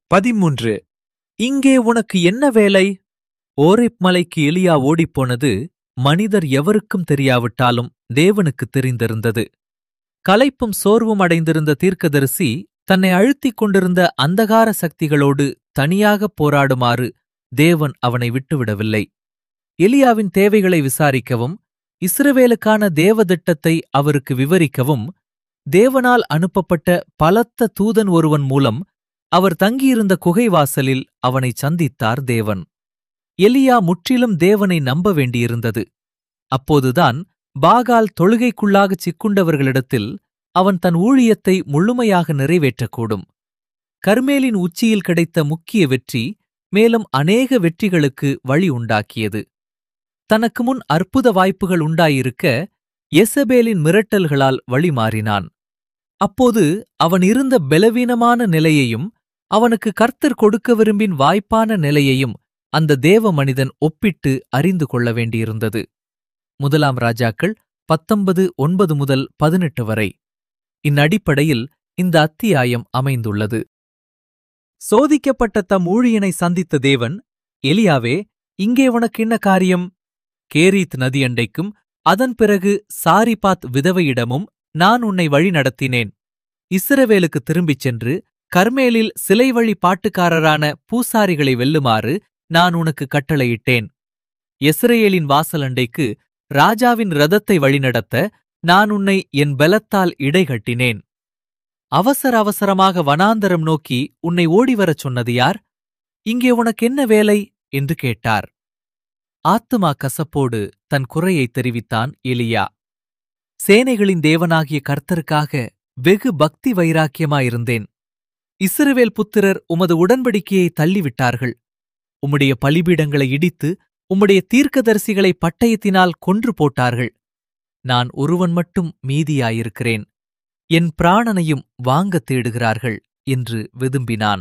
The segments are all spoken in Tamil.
பதிமூன்று இங்கே உனக்கு என்ன வேலை ஓரேப் மலைக்கு எலியா ஓடிப்போனது மனிதர் எவருக்கும் தெரியாவிட்டாலும் தேவனுக்குத் தெரிந்திருந்தது களைப்பும் சோர்வும் அடைந்திருந்த தீர்க்கதரிசி தன்னை அழுத்திக் கொண்டிருந்த அந்தகார சக்திகளோடு தனியாகப் போராடுமாறு தேவன் அவனை விட்டுவிடவில்லை எலியாவின் தேவைகளை விசாரிக்கவும் இஸ்ரவேலுக்கான தேவதிட்டத்தை அவருக்கு விவரிக்கவும் தேவனால் அனுப்பப்பட்ட பலத்த தூதன் ஒருவன் மூலம் அவர் தங்கியிருந்த குகைவாசலில் அவனை சந்தித்தார் தேவன் எலியா முற்றிலும் தேவனை நம்ப வேண்டியிருந்தது அப்போதுதான் பாகால் தொழுகைக்குள்ளாகச் சிக்குண்டவர்களிடத்தில் அவன் தன் ஊழியத்தை முழுமையாக நிறைவேற்றக்கூடும் கர்மேலின் உச்சியில் கிடைத்த முக்கிய வெற்றி மேலும் அநேக வெற்றிகளுக்கு வழி உண்டாக்கியது தனக்கு முன் அற்புத வாய்ப்புகள் உண்டாயிருக்க எசபேலின் மிரட்டல்களால் வழிமாறினான் அப்போது அவன் இருந்த பலவீனமான நிலையையும் அவனுக்கு கர்த்தர் கொடுக்க விரும்பின் வாய்ப்பான நிலையையும் அந்த தேவ மனிதன் ஒப்பிட்டு அறிந்து கொள்ள வேண்டியிருந்தது முதலாம் ராஜாக்கள் பத்தொன்பது ஒன்பது முதல் பதினெட்டு வரை இந்நடிப்படையில் இந்த அத்தியாயம் அமைந்துள்ளது சோதிக்கப்பட்ட தம் ஊழியனை சந்தித்த தேவன் எலியாவே இங்கே உனக்கு என்ன காரியம் கேரீத் நதியண்டைக்கும் அதன் பிறகு சாரிபாத் விதவையிடமும் நான் உன்னை வழி நடத்தினேன் இஸ்ரவேலுக்கு திரும்பிச் சென்று கர்மேலில் சிலை வழி பாட்டுக்காரரான பூசாரிகளை வெல்லுமாறு நான் உனக்கு கட்டளையிட்டேன் எஸ்ரேலின் வாசலண்டைக்கு ராஜாவின் ரதத்தை வழிநடத்த நான் உன்னை என் பலத்தால் இடைகட்டினேன் அவசர அவசரமாக வனாந்தரம் நோக்கி உன்னை ஓடிவரச் சொன்னது யார் இங்கே உனக்கு என்ன வேலை என்று கேட்டார் ஆத்துமா கசப்போடு தன் குறையைத் தெரிவித்தான் எலியா சேனைகளின் தேவனாகிய கர்த்தருக்காக வெகு பக்தி வைராக்கியமாயிருந்தேன் இஸ்ரவேல் புத்திரர் உமது உடன்படிக்கையை தள்ளிவிட்டார்கள் உம்முடைய பலிபீடங்களை இடித்து உம்முடைய தீர்க்கதரிசிகளை பட்டயத்தினால் கொன்று போட்டார்கள் நான் ஒருவன் மட்டும் மீதியாயிருக்கிறேன் என் பிராணனையும் வாங்கத் தேடுகிறார்கள் என்று விதும்பினான்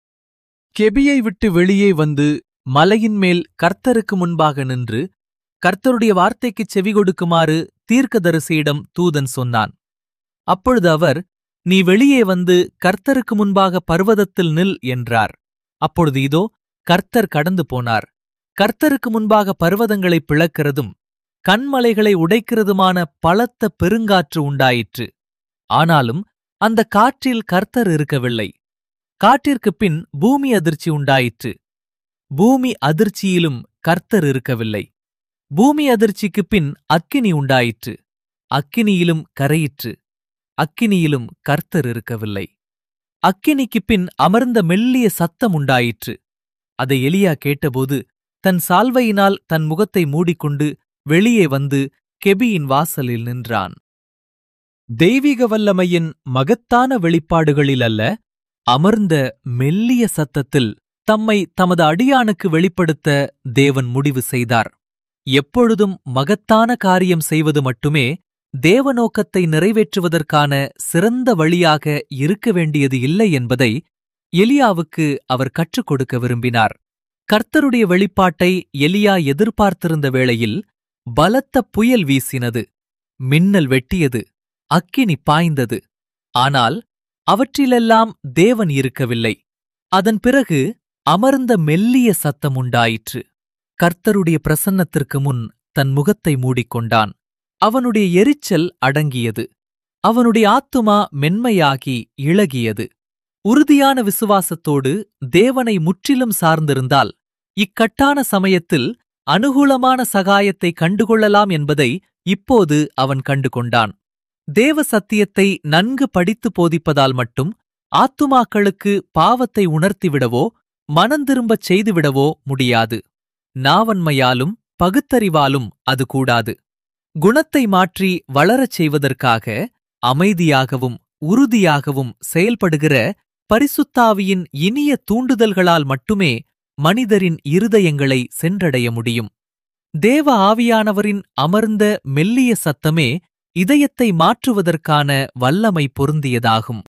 கெபியை விட்டு வெளியே வந்து மலையின் மேல் கர்த்தருக்கு முன்பாக நின்று கர்த்தருடைய வார்த்தைக்குச் செவி கொடுக்குமாறு தீர்க்கதரிசியிடம் தூதன் சொன்னான் அப்பொழுது அவர் நீ வெளியே வந்து கர்த்தருக்கு முன்பாக பர்வதத்தில் நில் என்றார் அப்பொழுது இதோ கர்த்தர் கடந்து போனார் கர்த்தருக்கு முன்பாக பர்வதங்களை பிளக்கிறதும் கண்மலைகளை உடைக்கிறதுமான பலத்த பெருங்காற்று உண்டாயிற்று ஆனாலும் அந்த காற்றில் கர்த்தர் இருக்கவில்லை காற்றிற்குப் பின் பூமி அதிர்ச்சி உண்டாயிற்று பூமி அதிர்ச்சியிலும் கர்த்தர் இருக்கவில்லை பூமி அதிர்ச்சிக்குப் பின் அக்கினி உண்டாயிற்று அக்கினியிலும் கரையிற்று அக்கினியிலும் கர்த்தர் இருக்கவில்லை அக்கினிக்குப் பின் அமர்ந்த மெல்லிய சத்தம் உண்டாயிற்று அதை எலியா கேட்டபோது தன் சால்வையினால் தன் முகத்தை மூடிக்கொண்டு வெளியே வந்து கெபியின் வாசலில் நின்றான் தெய்வீக வல்லமையின் மகத்தான வெளிப்பாடுகளில் அல்ல அமர்ந்த மெல்லிய சத்தத்தில் தம்மை தமது அடியானுக்கு வெளிப்படுத்த தேவன் முடிவு செய்தார் எப்பொழுதும் மகத்தான காரியம் செய்வது மட்டுமே தேவநோக்கத்தை நிறைவேற்றுவதற்கான சிறந்த வழியாக இருக்க வேண்டியது இல்லை என்பதை எலியாவுக்கு அவர் கற்றுக் கொடுக்க விரும்பினார் கர்த்தருடைய வெளிப்பாட்டை எலியா எதிர்பார்த்திருந்த வேளையில் பலத்த புயல் வீசினது மின்னல் வெட்டியது அக்கினி பாய்ந்தது ஆனால் அவற்றிலெல்லாம் தேவன் இருக்கவில்லை அதன் பிறகு அமர்ந்த மெல்லிய சத்தம் உண்டாயிற்று கர்த்தருடைய பிரசன்னத்திற்கு முன் தன் முகத்தை மூடிக்கொண்டான் அவனுடைய எரிச்சல் அடங்கியது அவனுடைய ஆத்துமா மென்மையாகி இளகியது உறுதியான விசுவாசத்தோடு தேவனை முற்றிலும் சார்ந்திருந்தால் இக்கட்டான சமயத்தில் அனுகூலமான சகாயத்தை கண்டுகொள்ளலாம் என்பதை இப்போது அவன் கண்டுகொண்டான் தேவ சத்தியத்தை நன்கு படித்து போதிப்பதால் மட்டும் ஆத்துமாக்களுக்கு பாவத்தை உணர்த்திவிடவோ மனந்திரும்பச் செய்துவிடவோ முடியாது நாவன்மையாலும் பகுத்தறிவாலும் அது கூடாது குணத்தை மாற்றி வளரச் செய்வதற்காக அமைதியாகவும் உறுதியாகவும் செயல்படுகிற பரிசுத்தாவியின் இனிய தூண்டுதல்களால் மட்டுமே மனிதரின் இருதயங்களை சென்றடைய முடியும் தேவ ஆவியானவரின் அமர்ந்த மெல்லிய சத்தமே இதயத்தை மாற்றுவதற்கான வல்லமை பொருந்தியதாகும்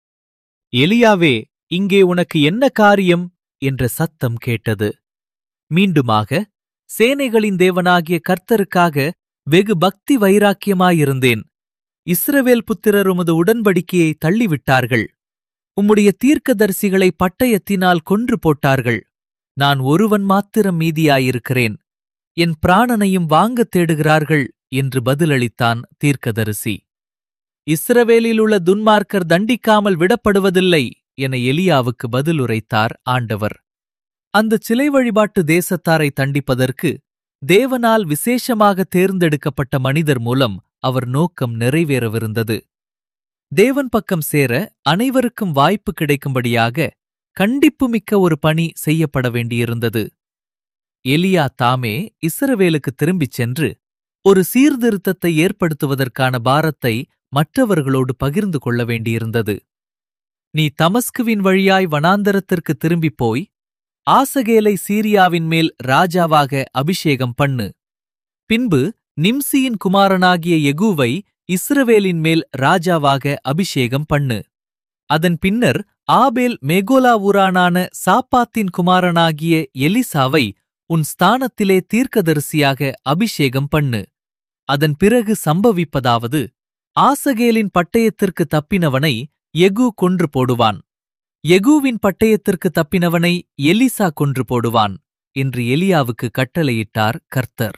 எலியாவே இங்கே உனக்கு என்ன காரியம் என்ற சத்தம் கேட்டது மீண்டுமாக சேனைகளின் தேவனாகிய கர்த்தருக்காக வெகு பக்தி வைராக்கியமாயிருந்தேன் இஸ்ரவேல் புத்திரர் உமது உடன்படிக்கையை தள்ளிவிட்டார்கள் உம்முடைய தீர்க்கதரிசிகளை பட்டயத்தினால் கொன்று போட்டார்கள் நான் ஒருவன் மாத்திரம் மீதியாயிருக்கிறேன் என் பிராணனையும் வாங்கத் தேடுகிறார்கள் என்று பதிலளித்தான் தீர்க்கதரிசி இஸ்ரவேலில் உள்ள துன்மார்க்கர் தண்டிக்காமல் விடப்படுவதில்லை என எலியாவுக்கு பதிலுரைத்தார் ஆண்டவர் அந்த சிலை வழிபாட்டு தேசத்தாரை தண்டிப்பதற்கு தேவனால் விசேஷமாக தேர்ந்தெடுக்கப்பட்ட மனிதர் மூலம் அவர் நோக்கம் நிறைவேறவிருந்தது தேவன் பக்கம் சேர அனைவருக்கும் வாய்ப்பு கிடைக்கும்படியாக கண்டிப்புமிக்க ஒரு பணி செய்யப்பட வேண்டியிருந்தது எலியா தாமே இஸ்ரவேலுக்கு திரும்பிச் சென்று ஒரு சீர்திருத்தத்தை ஏற்படுத்துவதற்கான பாரத்தை மற்றவர்களோடு பகிர்ந்து கொள்ள வேண்டியிருந்தது நீ தமஸ்குவின் வழியாய் வனாந்தரத்திற்கு திரும்பிப் போய் ஆசகேலை சீரியாவின் மேல் ராஜாவாக அபிஷேகம் பண்ணு பின்பு நிம்சியின் குமாரனாகிய எகூவை இஸ்ரவேலின் மேல் ராஜாவாக அபிஷேகம் பண்ணு அதன் பின்னர் ஆபேல் மேகோலா ஊரானான சாப்பாத்தின் குமாரனாகிய எலிசாவை உன் ஸ்தானத்திலே தீர்க்கதரிசியாக அபிஷேகம் பண்ணு அதன் பிறகு சம்பவிப்பதாவது ஆசகேலின் பட்டயத்திற்கு தப்பினவனை எகு கொன்று போடுவான் எகூவின் பட்டயத்திற்கு தப்பினவனை எலிசா கொன்று போடுவான் என்று எலியாவுக்கு கட்டளையிட்டார் கர்த்தர்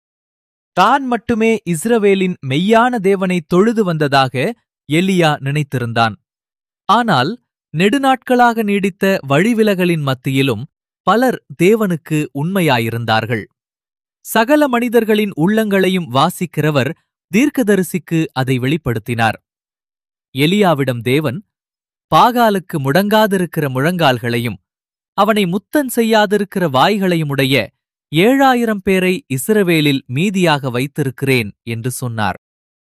தான் மட்டுமே இஸ்ரவேலின் மெய்யான தேவனை தொழுது வந்ததாக எலியா நினைத்திருந்தான் ஆனால் நெடுநாட்களாக நீடித்த வழிவிலகலின் மத்தியிலும் பலர் தேவனுக்கு உண்மையாயிருந்தார்கள் சகல மனிதர்களின் உள்ளங்களையும் வாசிக்கிறவர் தீர்க்கதரிசிக்கு அதை வெளிப்படுத்தினார் எலியாவிடம் தேவன் பாகாலுக்கு முடங்காதிருக்கிற முழங்கால்களையும் அவனை முத்தன் செய்யாதிருக்கிற வாய்களையும் உடைய ஏழாயிரம் பேரை இஸ்ரவேலில் மீதியாக வைத்திருக்கிறேன் என்று சொன்னார்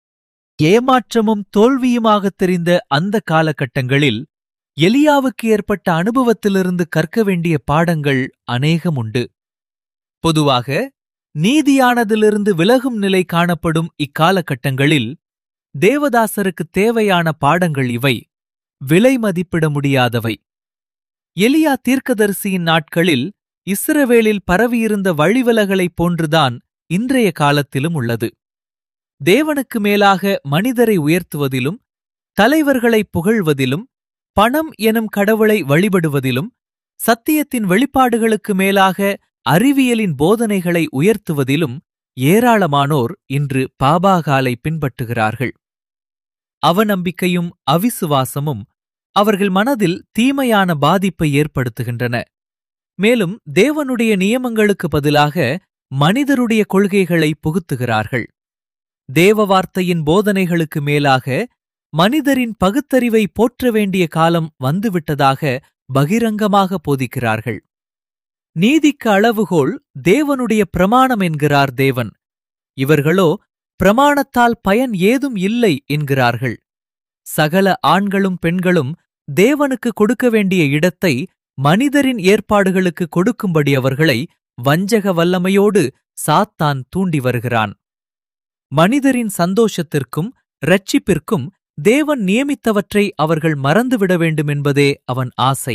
ஏமாற்றமும் தோல்வியுமாகத் தெரிந்த அந்த காலகட்டங்களில் எலியாவுக்கு ஏற்பட்ட அனுபவத்திலிருந்து கற்க வேண்டிய பாடங்கள் அநேகம் உண்டு பொதுவாக நீதியானதிலிருந்து விலகும் நிலை காணப்படும் இக்காலகட்டங்களில் தேவதாசருக்கு தேவையான பாடங்கள் இவை விலை மதிப்பிட முடியாதவை எலியா தீர்க்கதரிசியின் நாட்களில் இஸ்ரவேலில் பரவியிருந்த வழிவிலகலைப் போன்றுதான் இன்றைய காலத்திலும் உள்ளது தேவனுக்கு மேலாக மனிதரை உயர்த்துவதிலும் தலைவர்களை புகழ்வதிலும் பணம் எனும் கடவுளை வழிபடுவதிலும் சத்தியத்தின் வெளிப்பாடுகளுக்கு மேலாக அறிவியலின் போதனைகளை உயர்த்துவதிலும் ஏராளமானோர் இன்று பாபாகாலை பின்பற்றுகிறார்கள் அவநம்பிக்கையும் அவிசுவாசமும் அவர்கள் மனதில் தீமையான பாதிப்பை ஏற்படுத்துகின்றன மேலும் தேவனுடைய நியமங்களுக்கு பதிலாக மனிதருடைய கொள்கைகளை புகுத்துகிறார்கள் தேவ வார்த்தையின் போதனைகளுக்கு மேலாக மனிதரின் பகுத்தறிவை போற்ற வேண்டிய காலம் வந்துவிட்டதாக பகிரங்கமாக போதிக்கிறார்கள் நீதிக்கு அளவுகோல் தேவனுடைய பிரமாணம் என்கிறார் தேவன் இவர்களோ பிரமாணத்தால் பயன் ஏதும் இல்லை என்கிறார்கள் சகல ஆண்களும் பெண்களும் தேவனுக்கு கொடுக்க வேண்டிய இடத்தை மனிதரின் ஏற்பாடுகளுக்கு கொடுக்கும்படி அவர்களை வஞ்சக வல்லமையோடு சாத்தான் தூண்டி வருகிறான் மனிதரின் சந்தோஷத்திற்கும் இரட்சிப்பிற்கும் தேவன் நியமித்தவற்றை அவர்கள் மறந்துவிட வேண்டுமென்பதே அவன் ஆசை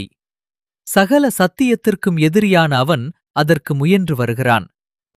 சகல சத்தியத்திற்கும் எதிரியான அவன் அதற்கு முயன்று வருகிறான்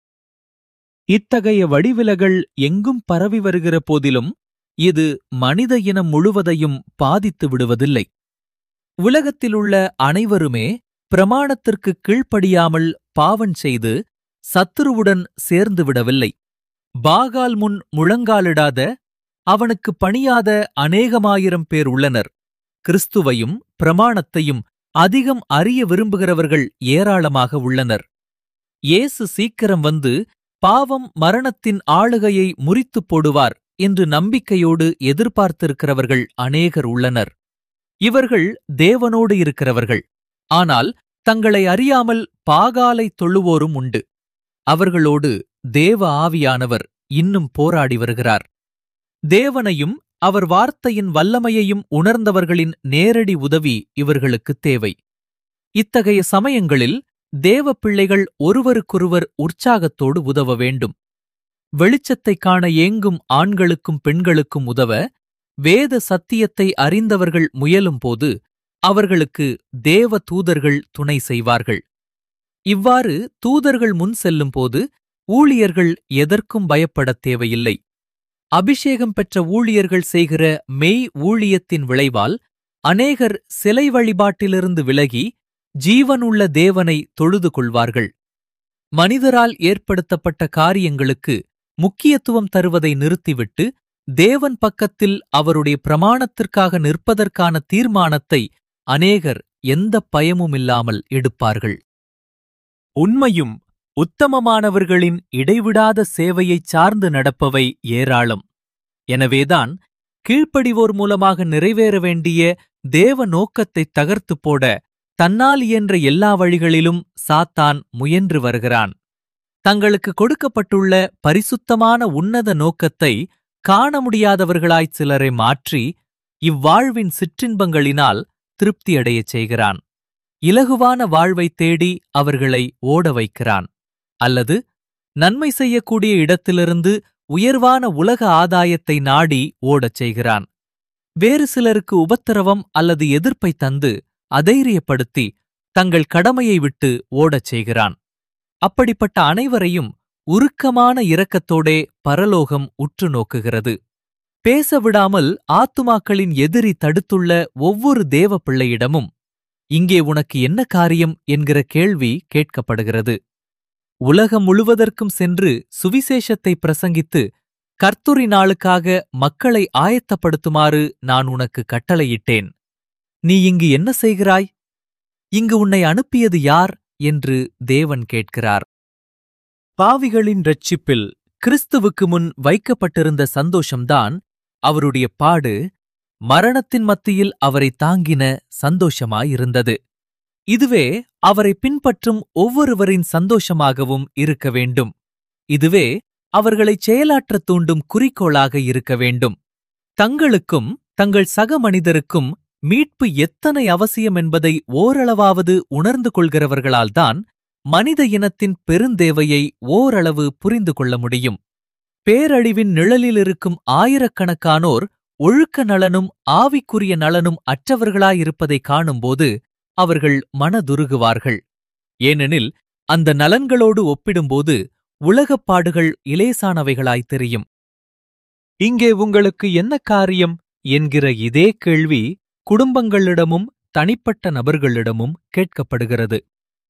இத்தகைய வடிவிலகள் எங்கும் பரவி வருகிற போதிலும் இது மனித இனம் முழுவதையும் பாதித்து விடுவதில்லை உலகத்திலுள்ள அனைவருமே பிரமாணத்திற்கு கீழ்ப்படியாமல் பாவன் செய்து சத்துருவுடன் சேர்ந்து விடவில்லை பாகால் முன் முழங்காலிடாத அவனுக்கு பணியாத அநேகமாயிரம் பேர் உள்ளனர் கிறிஸ்துவையும் பிரமாணத்தையும் அதிகம் அறிய விரும்புகிறவர்கள் ஏராளமாக உள்ளனர் இயேசு சீக்கிரம் வந்து பாவம் மரணத்தின் ஆளுகையை முறித்துப் போடுவார் என்று நம்பிக்கையோடு எதிர்பார்த்திருக்கிறவர்கள் அநேகர் உள்ளனர் இவர்கள் தேவனோடு இருக்கிறவர்கள் ஆனால் தங்களை அறியாமல் பாகாலை தொழுவோரும் உண்டு அவர்களோடு தேவ ஆவியானவர் இன்னும் போராடி வருகிறார் தேவனையும் அவர் வார்த்தையின் வல்லமையையும் உணர்ந்தவர்களின் நேரடி உதவி இவர்களுக்குத் தேவை இத்தகைய சமயங்களில் தேவ பிள்ளைகள் ஒருவருக்கொருவர் உற்சாகத்தோடு உதவ வேண்டும் வெளிச்சத்தைக் காண ஏங்கும் ஆண்களுக்கும் பெண்களுக்கும் உதவ வேத சத்தியத்தை அறிந்தவர்கள் முயலும்போது அவர்களுக்கு தேவ தூதர்கள் துணை செய்வார்கள் இவ்வாறு தூதர்கள் முன் செல்லும்போது ஊழியர்கள் எதற்கும் பயப்படத் தேவையில்லை அபிஷேகம் பெற்ற ஊழியர்கள் செய்கிற மெய் ஊழியத்தின் விளைவால் அநேகர் சிலை வழிபாட்டிலிருந்து விலகி ஜீவனுள்ள தேவனை தொழுது கொள்வார்கள் மனிதரால் ஏற்படுத்தப்பட்ட காரியங்களுக்கு முக்கியத்துவம் தருவதை நிறுத்திவிட்டு தேவன் பக்கத்தில் அவருடைய பிரமாணத்திற்காக நிற்பதற்கான தீர்மானத்தை அநேகர் எந்த பயமுமில்லாமல் எடுப்பார்கள் உண்மையும் உத்தமமானவர்களின் இடைவிடாத சேவையைச் சார்ந்து நடப்பவை ஏராளம் எனவேதான் கீழ்ப்படிவோர் மூலமாக நிறைவேற வேண்டிய தேவ நோக்கத்தைத் தகர்த்துப் போட தன்னால் இயன்ற எல்லா வழிகளிலும் சாத்தான் முயன்று வருகிறான் தங்களுக்கு கொடுக்கப்பட்டுள்ள பரிசுத்தமான உன்னத நோக்கத்தை காண முடியாதவர்களாய்ச் சிலரை மாற்றி இவ்வாழ்வின் சிற்றின்பங்களினால் திருப்தியடையச் செய்கிறான் இலகுவான வாழ்வைத் தேடி அவர்களை ஓட வைக்கிறான் அல்லது நன்மை செய்யக்கூடிய இடத்திலிருந்து உயர்வான உலக ஆதாயத்தை நாடி ஓடச் செய்கிறான் வேறு சிலருக்கு உபத்திரவம் அல்லது எதிர்ப்பை தந்து அதைரியப்படுத்தி தங்கள் கடமையை விட்டு ஓடச் செய்கிறான் அப்படிப்பட்ட அனைவரையும் உருக்கமான இரக்கத்தோடே பரலோகம் உற்று நோக்குகிறது பேச விடாமல் ஆத்துமாக்களின் எதிரி தடுத்துள்ள ஒவ்வொரு தேவ பிள்ளையிடமும் இங்கே உனக்கு என்ன காரியம் என்கிற கேள்வி கேட்கப்படுகிறது உலகம் முழுவதற்கும் சென்று சுவிசேஷத்தை பிரசங்கித்து கர்த்துரி நாளுக்காக மக்களை ஆயத்தப்படுத்துமாறு நான் உனக்கு கட்டளையிட்டேன் நீ இங்கு என்ன செய்கிறாய் இங்கு உன்னை அனுப்பியது யார் என்று தேவன் கேட்கிறார் பாவிகளின் ரட்சிப்பில் கிறிஸ்துவுக்கு முன் வைக்கப்பட்டிருந்த சந்தோஷம்தான் அவருடைய பாடு மரணத்தின் மத்தியில் அவரை தாங்கின சந்தோஷமாயிருந்தது இதுவே அவரை பின்பற்றும் ஒவ்வொருவரின் சந்தோஷமாகவும் இருக்க வேண்டும் இதுவே அவர்களை செயலாற்றத் தூண்டும் குறிக்கோளாக இருக்க வேண்டும் தங்களுக்கும் தங்கள் சக மனிதருக்கும் மீட்பு எத்தனை அவசியம் என்பதை ஓரளவாவது உணர்ந்து கொள்கிறவர்களால்தான் மனித இனத்தின் பெருந்தேவையை ஓரளவு புரிந்து கொள்ள முடியும் பேரழிவின் நிழலில் இருக்கும் ஆயிரக்கணக்கானோர் ஒழுக்க நலனும் ஆவிக்குரிய நலனும் அற்றவர்களாயிருப்பதை காணும்போது அவர்கள் மனதுருகுவார்கள் ஏனெனில் அந்த நலன்களோடு ஒப்பிடும்போது உலகப் பாடுகள் இலேசானவைகளாய் தெரியும் இங்கே உங்களுக்கு என்ன காரியம் என்கிற இதே கேள்வி குடும்பங்களிடமும் தனிப்பட்ட நபர்களிடமும் கேட்கப்படுகிறது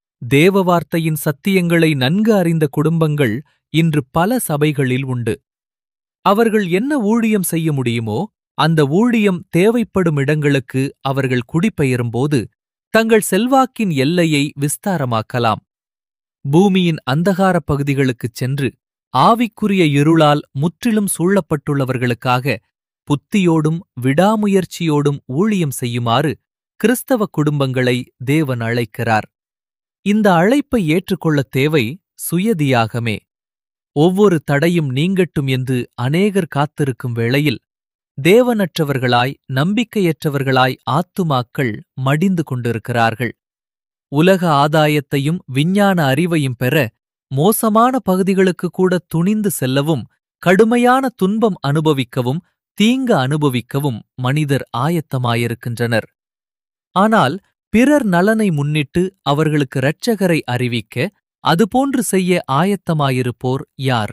தேவ வார்த்தையின் சத்தியங்களை நன்கு அறிந்த குடும்பங்கள் இன்று பல சபைகளில் உண்டு அவர்கள் என்ன ஊழியம் செய்ய முடியுமோ அந்த ஊழியம் தேவைப்படும் இடங்களுக்கு அவர்கள் குடிபெயரும்போது தங்கள் செல்வாக்கின் எல்லையை விஸ்தாரமாக்கலாம் பூமியின் அந்தகார பகுதிகளுக்குச் சென்று ஆவிக்குரிய இருளால் முற்றிலும் சூழப்பட்டுள்ளவர்களுக்காக புத்தியோடும் விடாமுயற்சியோடும் ஊழியம் செய்யுமாறு கிறிஸ்தவ குடும்பங்களை தேவன் அழைக்கிறார் இந்த அழைப்பை ஏற்றுக்கொள்ளத் தேவை சுயதியாகமே ஒவ்வொரு தடையும் நீங்கட்டும் என்று அநேகர் காத்திருக்கும் வேளையில் தேவனற்றவர்களாய் நம்பிக்கையற்றவர்களாய் ஆத்துமாக்கள் மடிந்து கொண்டிருக்கிறார்கள் உலக ஆதாயத்தையும் விஞ்ஞான அறிவையும் பெற மோசமான பகுதிகளுக்கு கூட துணிந்து செல்லவும் கடுமையான துன்பம் அனுபவிக்கவும் தீங்க அனுபவிக்கவும் மனிதர் ஆயத்தமாயிருக்கின்றனர் ஆனால் பிறர் நலனை முன்னிட்டு அவர்களுக்கு இரட்சகரை அறிவிக்க அதுபோன்று செய்ய ஆயத்தமாயிருப்போர் யார்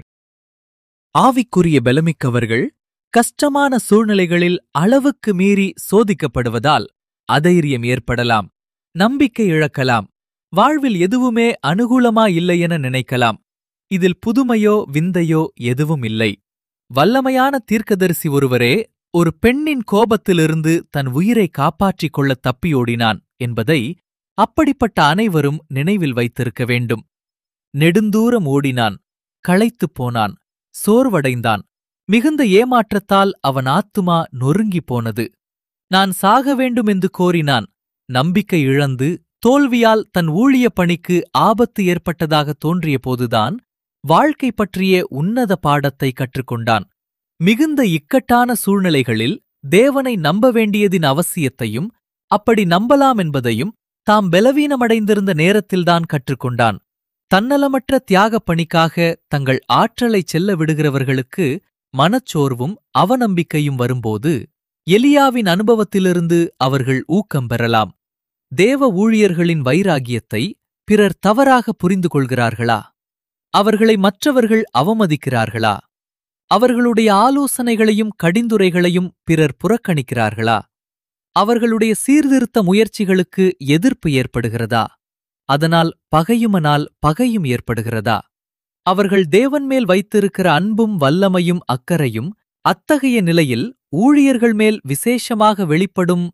ஆவிக்குரிய பலமிக்கவர்கள் கஷ்டமான சூழ்நிலைகளில் அளவுக்கு மீறி சோதிக்கப்படுவதால் அதைரியம் ஏற்படலாம் நம்பிக்கை இழக்கலாம் வாழ்வில் எதுவுமே அனுகூலமா இல்லையென நினைக்கலாம் இதில் புதுமையோ விந்தையோ எதுவும் இல்லை வல்லமையான தீர்க்கதரிசி ஒருவரே ஒரு பெண்ணின் கோபத்திலிருந்து தன் உயிரை காப்பாற்றிக் கொள்ள தப்பியோடினான் என்பதை அப்படிப்பட்ட அனைவரும் நினைவில் வைத்திருக்க வேண்டும் நெடுந்தூரம் ஓடினான் களைத்துப் போனான் சோர்வடைந்தான் மிகுந்த ஏமாற்றத்தால் அவன் ஆத்துமா நொறுங்கிப் போனது நான் சாக வேண்டும் என்று கோரினான் நம்பிக்கை இழந்து தோல்வியால் தன் ஊழிய பணிக்கு ஆபத்து ஏற்பட்டதாக தோன்றிய போதுதான் வாழ்க்கை பற்றிய உன்னத பாடத்தை கற்றுக்கொண்டான் மிகுந்த இக்கட்டான சூழ்நிலைகளில் தேவனை நம்ப வேண்டியதின் அவசியத்தையும் அப்படி நம்பலாம் என்பதையும் தாம் பலவீனமடைந்திருந்த நேரத்தில்தான் கற்றுக்கொண்டான் தன்னலமற்ற தியாகப் பணிக்காக தங்கள் ஆற்றலை செல்ல விடுகிறவர்களுக்கு மனச்சோர்வும் அவநம்பிக்கையும் வரும்போது எலியாவின் அனுபவத்திலிருந்து அவர்கள் ஊக்கம் பெறலாம் தேவ ஊழியர்களின் வைராகியத்தை பிறர் தவறாக புரிந்து கொள்கிறார்களா அவர்களை மற்றவர்கள் அவமதிக்கிறார்களா அவர்களுடைய ஆலோசனைகளையும் கடிந்துரைகளையும் பிறர் புறக்கணிக்கிறார்களா அவர்களுடைய சீர்திருத்த முயற்சிகளுக்கு எதிர்ப்பு ஏற்படுகிறதா அதனால் பகையுமனால் பகையும் ஏற்படுகிறதா அவர்கள் தேவன் மேல் வைத்திருக்கிற அன்பும் வல்லமையும் அக்கறையும் அத்தகைய நிலையில் ஊழியர்கள் மேல் விசேஷமாக வெளிப்படும்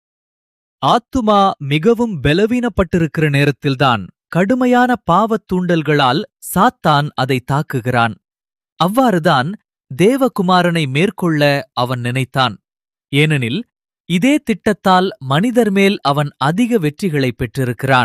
ஆத்துமா மிகவும் பலவீனப்பட்டிருக்கிற நேரத்தில்தான் கடுமையான பாவத் தூண்டல்களால் சாத்தான் அதை தாக்குகிறான் அவ்வாறுதான் தேவகுமாரனை மேற்கொள்ள அவன் நினைத்தான் ஏனெனில் இதே திட்டத்தால் மனிதர் மேல் அவன் அதிக வெற்றிகளைப் பெற்றிருக்கிறான்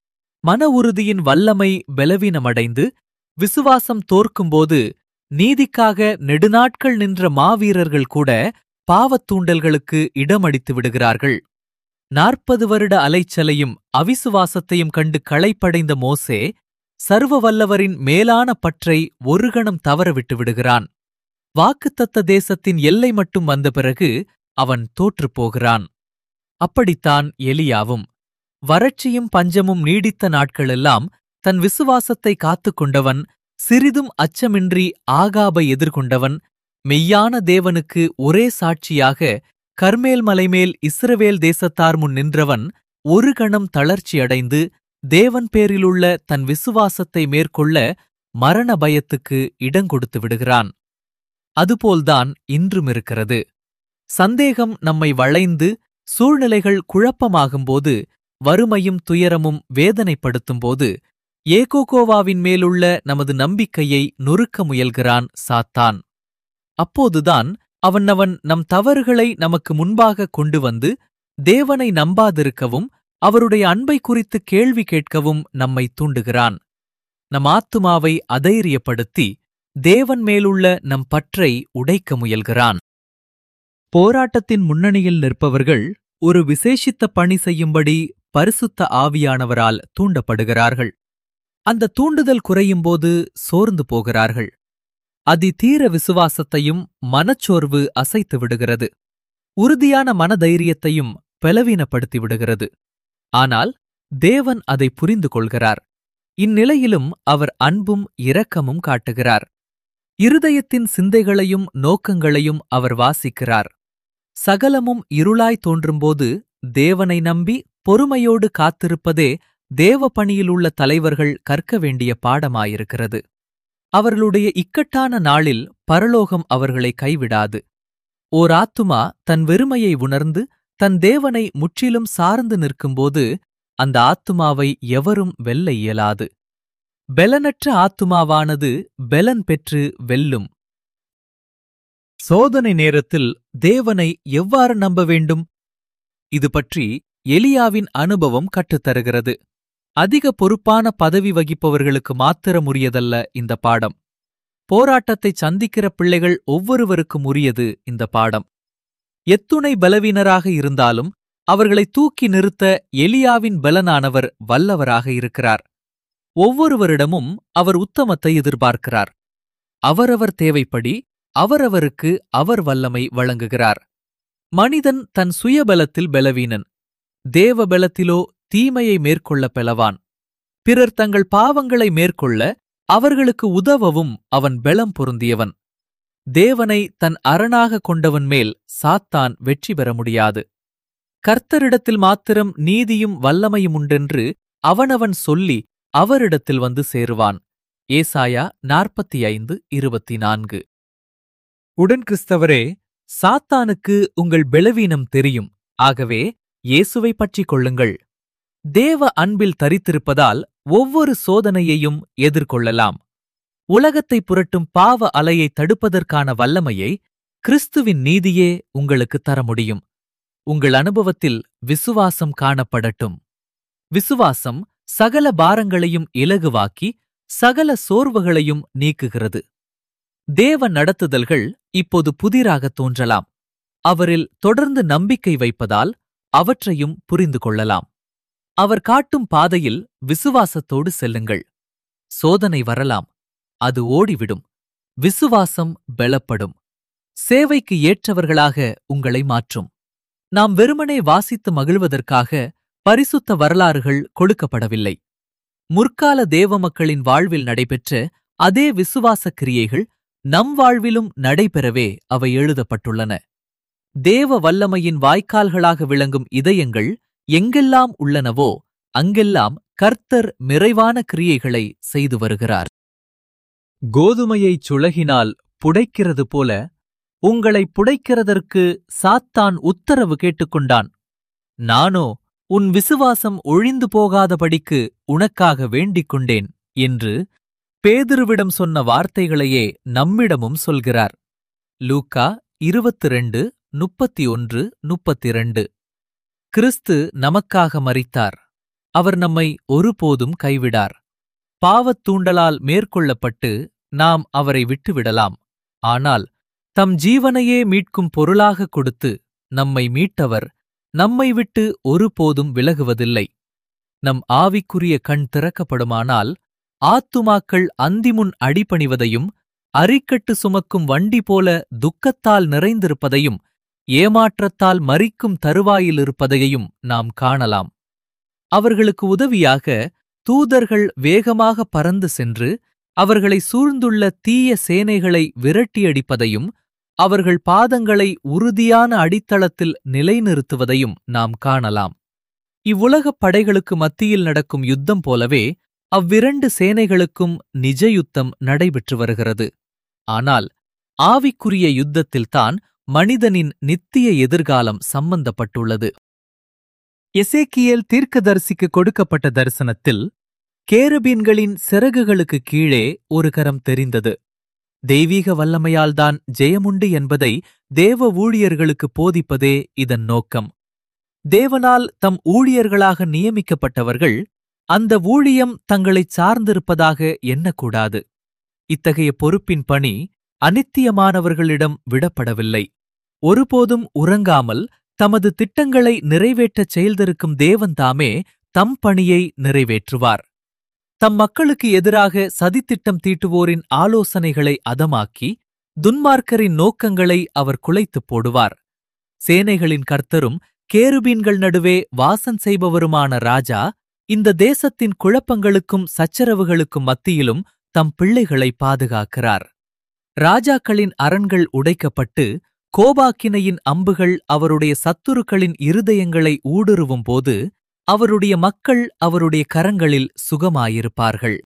மன உறுதியின் வல்லமை பலவீனமடைந்து விசுவாசம் தோற்கும்போது நீதிக்காக நெடுநாட்கள் நின்ற மாவீரர்கள் கூட பாவத் தூண்டல்களுக்கு இடமளித்து விடுகிறார்கள் நாற்பது வருட அலைச்சலையும் அவிசுவாசத்தையும் கண்டு களைப்படைந்த மோசே சர்வ வல்லவரின் மேலான பற்றை ஒரு கணம் தவறவிட்டு விடுகிறான் வாக்குத்தத்த தேசத்தின் எல்லை மட்டும் வந்த பிறகு அவன் தோற்றுப் போகிறான் அப்படித்தான் எலியாவும் வறட்சியும் பஞ்சமும் நீடித்த நாட்களெல்லாம் தன் விசுவாசத்தை காத்துக் கொண்டவன் சிறிதும் அச்சமின்றி ஆகாபை எதிர்கொண்டவன் மெய்யான தேவனுக்கு ஒரே சாட்சியாக கர்மேல் மலைமேல் இஸ்ரவேல் தேசத்தார் முன் நின்றவன் ஒரு கணம் தளர்ச்சியடைந்து தேவன் பேரிலுள்ள தன் விசுவாசத்தை மேற்கொள்ள மரண பயத்துக்கு இடங்கொடுத்து விடுகிறான் அதுபோல்தான் இன்றும் இருக்கிறது சந்தேகம் நம்மை வளைந்து சூழ்நிலைகள் குழப்பமாகும்போது வறுமையும் துயரமும் வேதனைப்படுத்தும்போது ஏகோகோவாவின் மேலுள்ள நமது நம்பிக்கையை நொறுக்க முயல்கிறான் சாத்தான் அப்போதுதான் அவன் அவன் நம் தவறுகளை நமக்கு முன்பாக கொண்டு வந்து தேவனை நம்பாதிருக்கவும் அவருடைய அன்பை குறித்து கேள்வி கேட்கவும் நம்மை தூண்டுகிறான் நம் ஆத்துமாவை அதைரியப்படுத்தி தேவன் மேலுள்ள நம் பற்றை உடைக்க முயல்கிறான் போராட்டத்தின் முன்னணியில் நிற்பவர்கள் ஒரு விசேஷித்த பணி செய்யும்படி பரிசுத்த ஆவியானவரால் தூண்டப்படுகிறார்கள் அந்த தூண்டுதல் குறையும்போது சோர்ந்து போகிறார்கள் அதிதீர விசுவாசத்தையும் மனச்சோர்வு அசைத்து விடுகிறது உறுதியான மனதைரியத்தையும் பலவீனப்படுத்தி விடுகிறது ஆனால் தேவன் அதை புரிந்து கொள்கிறார் இந்நிலையிலும் அவர் அன்பும் இரக்கமும் காட்டுகிறார் இருதயத்தின் சிந்தைகளையும் நோக்கங்களையும் அவர் வாசிக்கிறார் சகலமும் இருளாய் தோன்றும்போது தேவனை நம்பி பொறுமையோடு காத்திருப்பதே தேவ பணியிலுள்ள தலைவர்கள் கற்க வேண்டிய பாடமாயிருக்கிறது அவர்களுடைய இக்கட்டான நாளில் பரலோகம் அவர்களை கைவிடாது ஓர் ஆத்துமா தன் வெறுமையை உணர்ந்து தன் தேவனை முற்றிலும் சார்ந்து நிற்கும்போது அந்த ஆத்துமாவை எவரும் வெல்ல இயலாது பெலனற்ற ஆத்துமாவானது பெலன் பெற்று வெல்லும் சோதனை நேரத்தில் தேவனை எவ்வாறு நம்ப வேண்டும் இது பற்றி எலியாவின் அனுபவம் கற்றுத்தருகிறது அதிக பொறுப்பான பதவி வகிப்பவர்களுக்கு மாத்திரம் உரியதல்ல இந்த பாடம் போராட்டத்தை சந்திக்கிற பிள்ளைகள் ஒவ்வொருவருக்கும் உரியது இந்த பாடம் எத்துணை பலவீனராக இருந்தாலும் அவர்களை தூக்கி நிறுத்த எலியாவின் பலனானவர் வல்லவராக இருக்கிறார் ஒவ்வொருவரிடமும் அவர் உத்தமத்தை எதிர்பார்க்கிறார் அவரவர் தேவைப்படி அவரவருக்கு அவர் வல்லமை வழங்குகிறார் மனிதன் தன் சுயபலத்தில் பலவீனன் தேவ பலத்திலோ தீமையை மேற்கொள்ள பெலவான் பிறர் தங்கள் பாவங்களை மேற்கொள்ள அவர்களுக்கு உதவவும் அவன் பெலம் பொருந்தியவன் தேவனை தன் அரணாக கொண்டவன் மேல் சாத்தான் வெற்றி பெற முடியாது கர்த்தரிடத்தில் மாத்திரம் நீதியும் வல்லமையும் உண்டென்று அவனவன் சொல்லி அவரிடத்தில் வந்து சேருவான் ஏசாயா நாற்பத்தி ஐந்து இருபத்தி நான்கு உடன் கிறிஸ்தவரே சாத்தானுக்கு உங்கள் பெலவீனம் தெரியும் ஆகவே இயேசுவை பற்றிக் கொள்ளுங்கள் தேவ அன்பில் தரித்திருப்பதால் ஒவ்வொரு சோதனையையும் எதிர்கொள்ளலாம் உலகத்தை புரட்டும் பாவ அலையை தடுப்பதற்கான வல்லமையை கிறிஸ்துவின் நீதியே உங்களுக்கு தர முடியும் உங்கள் அனுபவத்தில் விசுவாசம் காணப்படட்டும் விசுவாசம் சகல பாரங்களையும் இலகுவாக்கி சகல சோர்வுகளையும் நீக்குகிறது தேவ நடத்துதல்கள் இப்போது புதிராக தோன்றலாம் அவரில் தொடர்ந்து நம்பிக்கை வைப்பதால் அவற்றையும் புரிந்து கொள்ளலாம் அவர் காட்டும் பாதையில் விசுவாசத்தோடு செல்லுங்கள் சோதனை வரலாம் அது ஓடிவிடும் விசுவாசம் பெலப்படும் சேவைக்கு ஏற்றவர்களாக உங்களை மாற்றும் நாம் வெறுமனே வாசித்து மகிழ்வதற்காக பரிசுத்த வரலாறுகள் கொடுக்கப்படவில்லை முற்கால தேவ மக்களின் வாழ்வில் நடைபெற்ற அதே விசுவாச கிரியைகள் நம் வாழ்விலும் நடைபெறவே அவை எழுதப்பட்டுள்ளன தேவ வல்லமையின் வாய்க்கால்களாக விளங்கும் இதயங்கள் எங்கெல்லாம் உள்ளனவோ அங்கெல்லாம் கர்த்தர் நிறைவான கிரியைகளை செய்து வருகிறார் கோதுமையைச் சுளகினால் புடைக்கிறது போல உங்களை புடைக்கிறதற்கு சாத்தான் உத்தரவு கேட்டுக்கொண்டான் நானோ உன் விசுவாசம் ஒழிந்து போகாதபடிக்கு உனக்காக வேண்டிக் கொண்டேன் என்று பேதுருவிடம் சொன்ன வார்த்தைகளையே நம்மிடமும் சொல்கிறார் லூக்கா இருபத்தி ரெண்டு முப்பத்தி ஒன்று முப்பத்திரண்டு கிறிஸ்து நமக்காக மரித்தார் அவர் நம்மை ஒருபோதும் கைவிடார் பாவத் தூண்டலால் மேற்கொள்ளப்பட்டு நாம் அவரை விட்டுவிடலாம் ஆனால் தம் ஜீவனையே மீட்கும் பொருளாக கொடுத்து நம்மை மீட்டவர் நம்மை விட்டு ஒருபோதும் விலகுவதில்லை நம் ஆவிக்குரிய கண் திறக்கப்படுமானால் ஆத்துமாக்கள் அந்திமுன் அடிபணிவதையும் அரிக்கட்டு சுமக்கும் வண்டி போல துக்கத்தால் நிறைந்திருப்பதையும் ஏமாற்றத்தால் மறிக்கும் தருவாயிலிருப்பதையும் நாம் காணலாம் அவர்களுக்கு உதவியாக தூதர்கள் வேகமாக பறந்து சென்று அவர்களை சூழ்ந்துள்ள தீய சேனைகளை விரட்டியடிப்பதையும் அவர்கள் பாதங்களை உறுதியான அடித்தளத்தில் நிலைநிறுத்துவதையும் நாம் காணலாம் இவ்வுலகப் படைகளுக்கு மத்தியில் நடக்கும் யுத்தம் போலவே அவ்விரண்டு சேனைகளுக்கும் நிஜ யுத்தம் நடைபெற்று வருகிறது ஆனால் ஆவிக்குரிய யுத்தத்தில்தான் மனிதனின் நித்திய எதிர்காலம் சம்பந்தப்பட்டுள்ளது எசேக்கியேல் தீர்க்கதரிசிக்கு கொடுக்கப்பட்ட தரிசனத்தில் கேருபீன்களின் சிறகுகளுக்கு கீழே ஒரு கரம் தெரிந்தது தெய்வீக வல்லமையால்தான் ஜெயமுண்டு என்பதை தேவ ஊழியர்களுக்கு போதிப்பதே இதன் நோக்கம் தேவனால் தம் ஊழியர்களாக நியமிக்கப்பட்டவர்கள் அந்த ஊழியம் தங்களைச் சார்ந்திருப்பதாக எண்ணக்கூடாது இத்தகைய பொறுப்பின் பணி அனித்தியமானவர்களிடம் விடப்படவில்லை ஒருபோதும் உறங்காமல் தமது திட்டங்களை நிறைவேற்றச் செயல்திருக்கும் தேவன்தாமே தம் பணியை நிறைவேற்றுவார் தம் மக்களுக்கு எதிராக சதித்திட்டம் தீட்டுவோரின் ஆலோசனைகளை அதமாக்கி துன்மார்க்கரின் நோக்கங்களை அவர் குலைத்துப் போடுவார் சேனைகளின் கர்த்தரும் கேருபீன்கள் நடுவே வாசம் செய்பவருமான ராஜா இந்த தேசத்தின் குழப்பங்களுக்கும் சச்சரவுகளுக்கும் மத்தியிலும் தம் பிள்ளைகளை பாதுகாக்கிறார் ராஜாக்களின் அரண்கள் உடைக்கப்பட்டு கோபாக்கினையின் அம்புகள் அவருடைய சத்துருக்களின் இருதயங்களை ஊடுருவும் போது அவருடைய மக்கள் அவருடைய கரங்களில் சுகமாயிருப்பார்கள்